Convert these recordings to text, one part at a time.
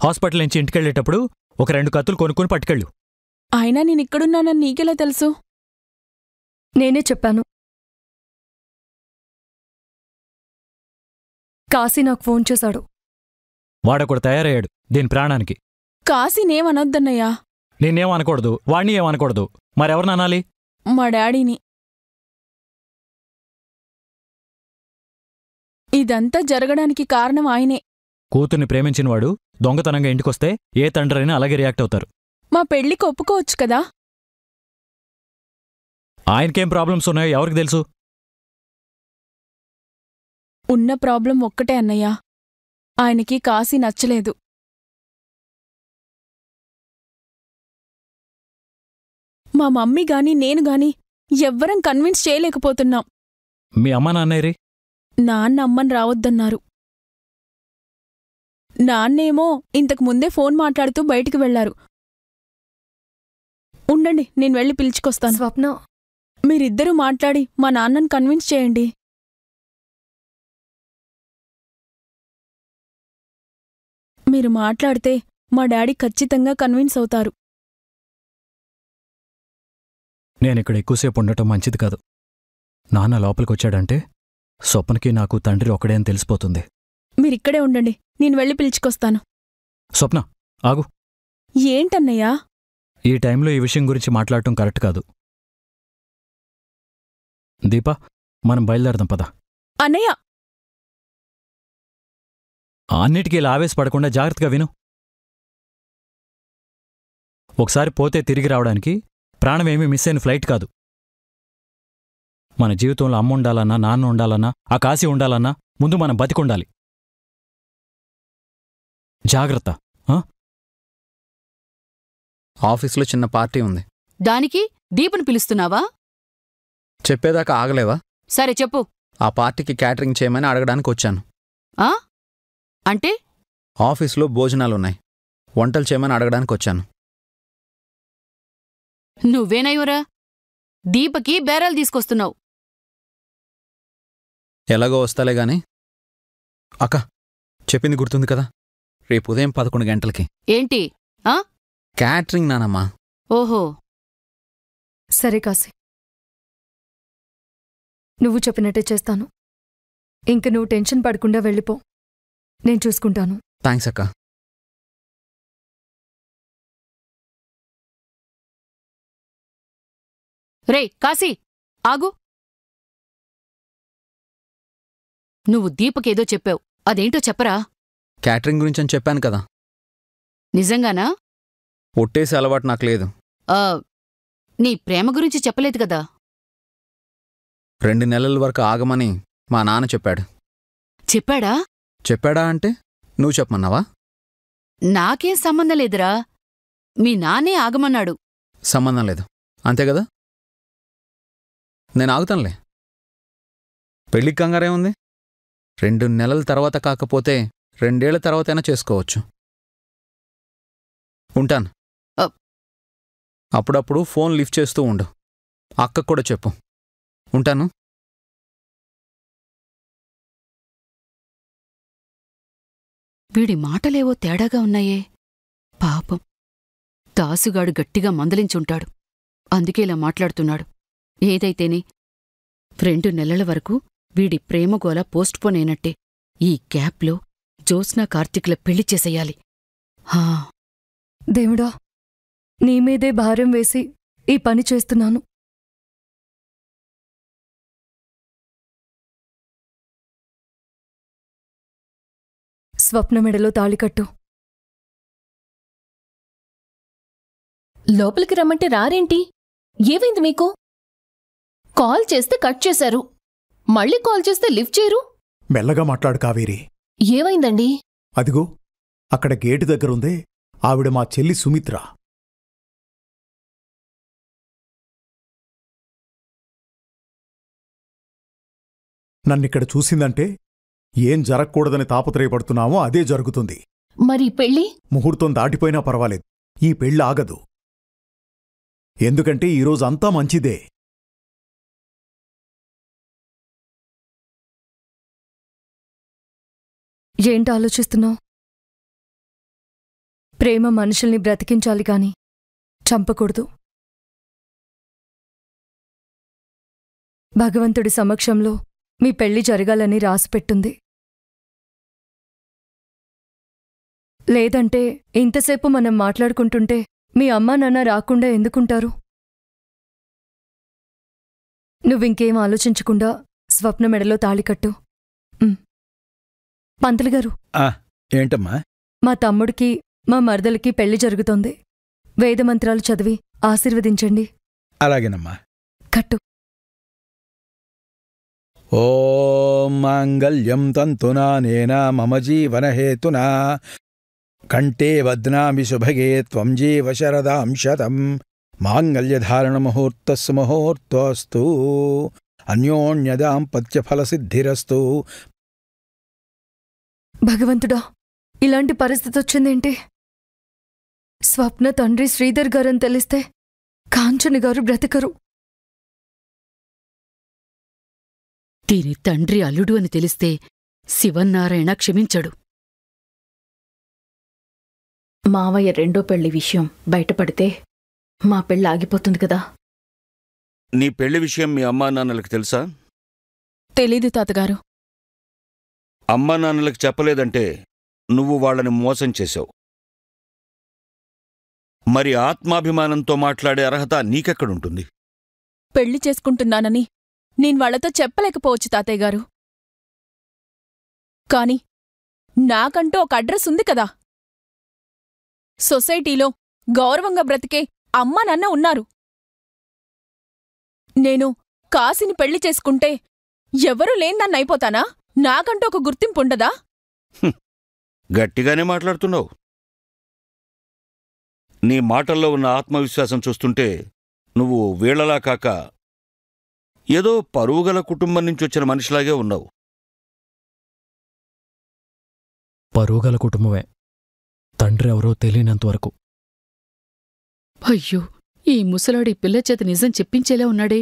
Hospital నుంచి ఇంటికెళ్ళేటప్పుడు ఒక రెండు కత్తులు కొనుక్కొని పట్టుకెళ్ళు అయినా నేనిక్కడున్నానని నీకెలా తెలుసు నేనే చెప్పాను కాశీ నాకు ఫోన్ చేశాడు వాడొకడు తయారయ్యాడు దీని ప్రాణానికి కాశీనేమనొద్దన్నయ్యా నిన్నేం అనకూడదు వాణ్ణి ఏం అనకూడదు మరెవరిని అనాలి మా డాడీని ఇదంతా జరగడానికి కారణం ఆయనే కూతుర్ని ప్రేమించినవాడు దొంగతనంగా ఇంటికొస్తే ఏ తండ్రైనా అలాగే రియాక్ట్ అవుతారు మా పెళ్లికి ఒప్పుకోవచ్చు కదా ఆయనకేం ప్రాబ్లమ్స్ ఉన్నాయో ఎవరికి తెలుసు ఉన్న ప్రాబ్లం ఒక్కటే అన్నయ్యా ఆయనకి కాశీ నచ్చలేదు మా మమ్మీ గాని నేను గాని ఎవ్వరం కన్విన్స్ చేయలేకపోతున్నాం మీ అమ్మ నాన్నేరి నాన్న అమ్మని రావద్దన్నారు నాన్నేమో ఇంతకు ముందే ఫోన్ మాట్లాడుతూ బయటికి వెళ్లారు ఉండండి నేను వెళ్ళి పిలుచుకొస్తాను స్వప్న మీరిద్దరూ మాట్లాడి మా నాన్నని కన్విన్స్ చేయండి మీరు మాట్లాడితే మా డాడీ ఖచ్చితంగా కన్విన్స్ అవుతారు నేను ఇక్కడ ఎక్కువసేపు ఉండటం మంచిది కాదు నాన్న లోపలికొచ్చాడంటే స్వప్నకి నాకు తండ్రి ఒకడే అని తెలిసిపోతుంది మీరిక్కడే ఉండండి నేను వెళ్ళి పిలుచుకొస్తాను స్వప్న ఆగు ఏంటన్నయ్యా ఈ టైంలో ఈ విషయం గురించి మాట్లాడటం కరెక్ట్ కాదు దీపా మనం బయలుదేరదాం పద అన్నయ్య అన్నిటికీ ఇలా ఆవేశపడకుండా జాగ్రత్తగా విను ఒకసారి పోతే తిరిగి రావడానికి ప్రాణమేమీ మిస్ అయిన ఫ్లైట్ కాదు మన జీవితంలో అమ్మ ఉండాలన్నా నాన్న ఉండాలన్నా ఆ కాశీ ఉండాలన్నా ముందు మనం బతికుండాలి జాగ్రత్త ఆఫీస్లో చిన్న పార్టీ ఉంది దానికి దీపుని పిలుస్తున్నావా చెప్పేదాకా ఆగలేవా సరే చెప్పు ఆ పార్టీకి క్యాటరింగ్ చేయమని అడగడానికి వచ్చాను ఆ అంటే ఆఫీస్లో భోజనాలున్నాయి వంటలు చేయమని అడగడానికి వచ్చాను నువ్వేనయ్యోరా దీపకి బేరాలు తీసుకొస్తున్నావు ఎలాగో వస్తాలే గాని అక్క చెప్పింది గుర్తుంది కదా రేపు ఉదయం పదకొండు గంటలకి ఏంటి క్యాటరింగ్ నానమ్మా ఓహో సరే కాశీ నువ్వు చెప్పినట్టే చేస్తాను ఇంక నువ్వు టెన్షన్ పడకుండా వెళ్ళిపో నేను చూసుకుంటాను థ్యాంక్స్ అక్క రే కాశీ ఆగు నువ్వు దీపకేదో చెప్పావు అదేంటో చెప్పరా క్యాటరింగ్ గురించి అని చెప్పాను కదా నిజంగానా ఒట్టేసి అలవాటు నాకు లేదు ఆ, నీ ప్రేమ గురించి చెప్పలేదు కదా రెండు నెలల వరకు ఆగమని మా నాన్న చెప్పాడు చెప్పాడా చెప్పాడా అంటే నువ్వు చెప్పమన్నావా నాకేం సంబంధం లేదురా మీ నాన్నే ఆగమన్నాడు సంబంధం లేదు అంతే కదా నేను ఆగుతానులే పెళ్ళికి కంగారే ఉంది రెండు నెలల తర్వాత కాకపోతే రెండేళ్ల తర్వాతైనా చేసుకోవచ్చు ఉంటాను అ- అప్పుడప్పుడు ఫోన్ లిఫ్ట్ చేస్తూ ఉండు అక్కకు కూడా చెప్పు ఉంటాను వీడి మాటలేవో తేడాగా ఉన్నాయే పాపం దాసుగాడు గట్టిగా మందలించుంటాడు అందుకే ఇలా మాట్లాడుతున్నాడు ఏదైతేనే రెండు నెలల వరకు వీడి ప్రేమగోల పోస్ట్పోన్ అయినట్టే ఈ గ్యాప్లో జ్యోత్స్నా కార్తీక్ల పెళ్లి చేసేయాలి హా దేవుడా నీ మీదే భారం వేసి ఈ పని చేస్తున్నాను స్వప్న మెడలో తాళికట్టు లోపలికి రమ్మంటే రారేంటి ఏమైంది మీకు కాల్ చేస్తే కట్ చేశారు మళ్ళీ కాల్ చేస్తే లిఫ్ట్ చేయరు మెల్లగా మాట్లాడు కావేరి ఏమైందండి అదిగో అక్కడ గేటు దగ్గరుందే ఆవిడ మా చెల్లి సుమిత్ర నన్నిక్కడ చూసిందంటే ఏం జరగకూడదని తాపత్రయపడుతున్నామో అదే జరుగుతుంది మరి పెళ్ళి ముహూర్తం దాటిపోయినా పర్వాలేదు ఈ పెళ్ళి ఆగదు ఎందుకంటే ఈరోజు అంతా మంచిదే ఏంటి ఆలోచిస్తున్నావు ప్రేమ మనుషుల్ని బ్రతికించాలి గాని చంపకూడదు భగవంతుడి సమక్షంలో మీ పెళ్లి జరగాలని రాసిపెట్టుంది లేదంటే ఇంతసేపు మనం మాట్లాడుకుంటుంటే మీ అమ్మా నాన్న రాకుండా ఎందుకుంటారు నువ్వింకేం ఆలోచించకుండా స్వప్న మెడలో తాళికట్టు ఉమ్. పంతులు గారు ఏంటమ్మా మా తమ్ముడికి మా మరదలకి పెళ్లి జరుగుతోంది వేదమంత్రాలు చదివి ఆశీర్వదించండి అలాగేనమ్మా కట్టు ఓం మాంగళ్యం తంతునా నేనా మమ జీవనహేతునా కంఠే వద్నామి శుభగే త్వం జీవ శరదాం శతం మాంగళ్యధారణముహూర్తస్సు ముహూర్తోస్తు అన్యోన్యదాంపత్యఫలసిద్ధిరస్తు భగవంతుడా ఇలాంటి పరిస్థితి వచ్చిందేంటి స్వప్న తండ్రి శ్రీధర్ గారని తెలిస్తే కాంచని గారు బ్రతకరు దీని తండ్రి అల్లుడు అని తెలిస్తే శివన్నారాయణ క్షమించడు మావయ్య రెండో పెళ్లి విషయం బయటపడితే మా పెళ్ళి ఆగిపోతుంది కదా నీ పెళ్లి విషయం మీ అమ్మా నాన్నలకు తెలుసా తెలీదు తాతగారు అమ్మా నాన్నలకు చెప్పలేదంటే నువ్వు వాళ్ళని మోసం చేశావు మరి ఆత్మాభిమానంతో మాట్లాడే అర్హత నీకెక్కడుంటుంది పెళ్లి చేసుకుంటున్నానని నేను వాళ్లతో చెప్పలేకపోవచ్చు తాతయ్య గారు కాని నాకంటూ ఒక అడ్రస్ ఉంది కదా సొసైటీలో గౌరవంగా బ్రతికే అమ్మా నాన్న ఉన్నారు నేను కాసిని పెళ్లి చేసుకుంటే ఎవరూ లేందన్నైపోతానా నాకంటూ ఒక గుర్తింపు ఉండదా గట్టిగానే మాట్లాడుతున్నావు నీ మాటల్లో ఉన్న ఆత్మవిశ్వాసం చూస్తుంటే నువ్వు వీళ్లలా కాక ఏదో పరువుగల కుటుంబం నుంచి వచ్చిన మనిషిలాగే ఉన్నావు పరువుగల కుటుంబమే తండ్రి ఎవరో తెలియనంతవరకు అయ్యో ఈ ముసలాడి పిల్ల చేత నిజం చెప్పించేలా ఉన్నాడే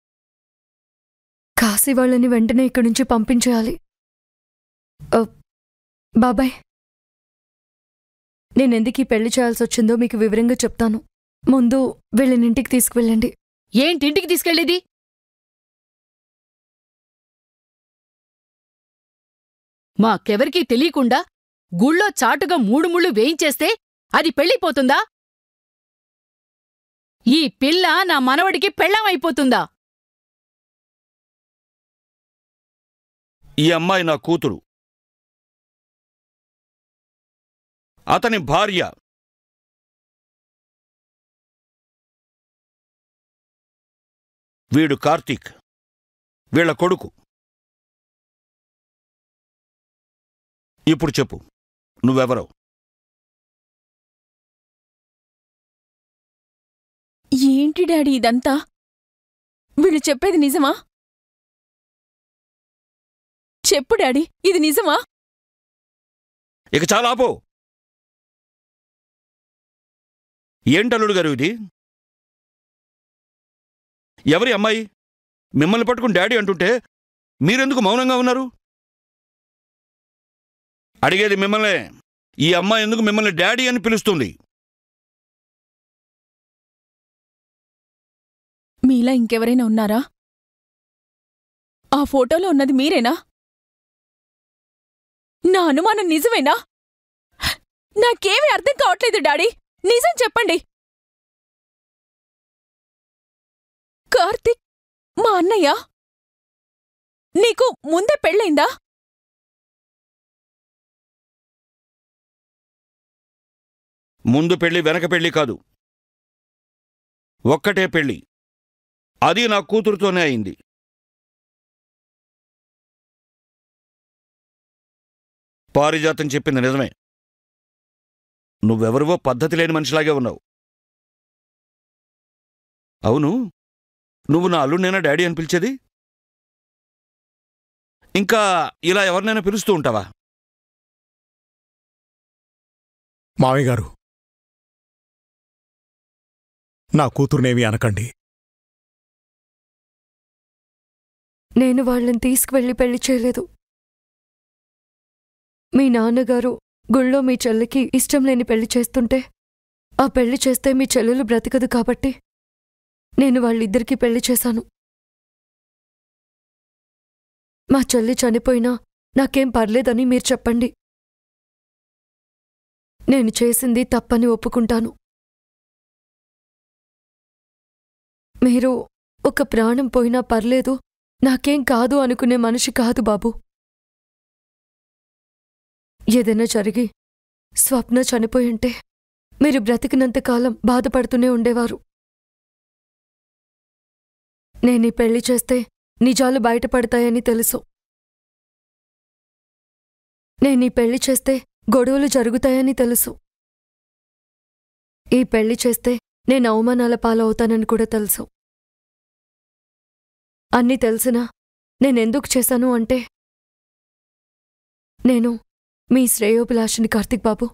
కాశీ వాళ్ళని వెంటనే ఇక్కడి నుంచి పంపించేయాలి ఓ, బాబాయ్ నేనెందుకు ఈ పెళ్లి చేయాల్సి వచ్చిందో మీకు వివరంగా చెప్తాను ముందు వీళ్ళనింటికి తీసుకువెళ్ళండి ఏంటింటికి తీసుకెళ్లేది మాకెవరికీ తెలియకుండా గుళ్ళో చాటుగా మూడు ముళ్ళు వేయించేస్తే అది పెళ్ళిపోతుందా ఈ పిల్ల నా మనవడికి పెళ్ళామైపోతుందా ఈ అమ్మాయి నా కూతురు అతని భార్య వీడు కార్తీక్ వీళ్ళ కొడుకు ఇప్పుడు చెప్పు నువ్వెవరో ఏంటి డాడీ ఇదంతా వీళ్ళు చెప్పేది నిజమా చెప్పు డాడీ ఇది నిజమా ఇక చాలా ఆపో ఏంటల్లుడు గారు ఇది ఎవరి అమ్మాయి మిమ్మల్ని పట్టుకుని డాడీ అంటుంటే మీరెందుకు మౌనంగా ఉన్నారు అడిగేది మిమ్మల్నే ఈ అమ్మాయి ఎందుకు మిమ్మల్ని డాడీ అని పిలుస్తుంది మీలా ఇంకెవరైనా ఉన్నారా ఆ ఫోటోలో ఉన్నది మీరేనా నా అనుమానం నిజమేనా నాకేమీ అర్థం కావట్లేదు డాడీ నిజం చెప్పండి కార్తిక్ మా అన్నయ్య నీకు ముందే పెళ్ళైందా ముందు పెళ్లి వెనక పెళ్లి కాదు ఒక్కటే పెళ్లి అది నా కూతురుతోనే అయింది పారిజాతం చెప్పింది నిజమే నువ్వెవరివో పద్ధతి లేని మనిషిలాగే ఉన్నావు అవును నువ్వు నా అల్లుడినైనా డాడీ అని పిలిచేది ఇంకా ఇలా ఎవరినైనా పిలుస్తూ ఉంటావా మావయ్య గారు నా కూతురునేమి అనకండి నేను వాళ్ళని తీసుకువెళ్ళి పెళ్లి చేయలేదు మీ నాన్నగారు గుళ్ళో మీ చెల్లికి ఇష్టం లేని పెళ్లి చేస్తుంటే ఆ పెళ్లి చేస్తే మీ చెల్లెలు బ్రతకదు కాబట్టి నేను వాళ్ళిద్దరికీ పెళ్లి చేశాను మా చెల్లి చనిపోయినా నాకేం పర్లేదని మీరు చెప్పండి నేను చేసింది తప్పని ఒప్పుకుంటాను మీరు ఒక ప్రాణం పోయినా పర్లేదు నాకేం కాదు అనుకునే మనిషి కాదు బాబు ఏదైనా జరిగి స్వప్న చనిపోయింటే మీరు బ్రతికినంతకాలం బాధపడుతూనే ఉండేవారు నేను ఈ పెళ్లి చేస్తే నిజాలు బయటపడతాయని తెలుసు నేను ఈ పెళ్లి చేస్తే గొడవలు జరుగుతాయని తెలుసు ఈ పెళ్లి చేస్తే నేను అవమానాల పాలవుతానని కూడా తెలుసు అన్నీ తెలిసినా నేనెందుకు చేశాను అంటే నేను మీ శ్రేయోభిలాషిని కార్తిక్ బాబు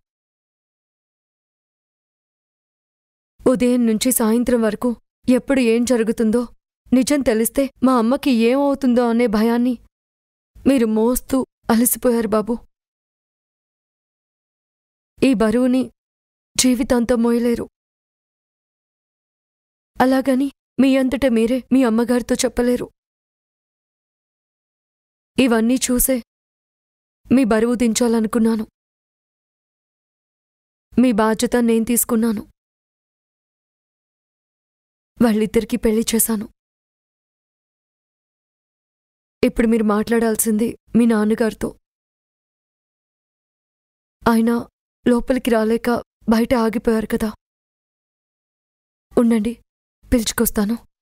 ఉదయం నుంచి సాయంత్రం వరకు ఎప్పుడు ఏం జరుగుతుందో నిజం తెలిస్తే మా అమ్మకి ఏమవుతుందో అనే భయాన్ని మీరు మోస్తూ అలసిపోయారు బాబు ఈ బరువుని జీవితాంతం మోయలేరు అలాగని మీ అంతట మీరే మీ అమ్మగారితో చెప్పలేరు ఇవన్నీ చూసే మీ బరువు దించాలనుకున్నాను మీ బాధ్యత నేను తీసుకున్నాను వాళ్ళిద్దరికీ పెళ్లి చేశాను ఇప్పుడు మీరు మాట్లాడాల్సింది మీ నాన్నగారితో ఆయన లోపలికి రాలేక బయట ఆగిపోయారు కదా ఉండండి పిలుచుకొస్తాను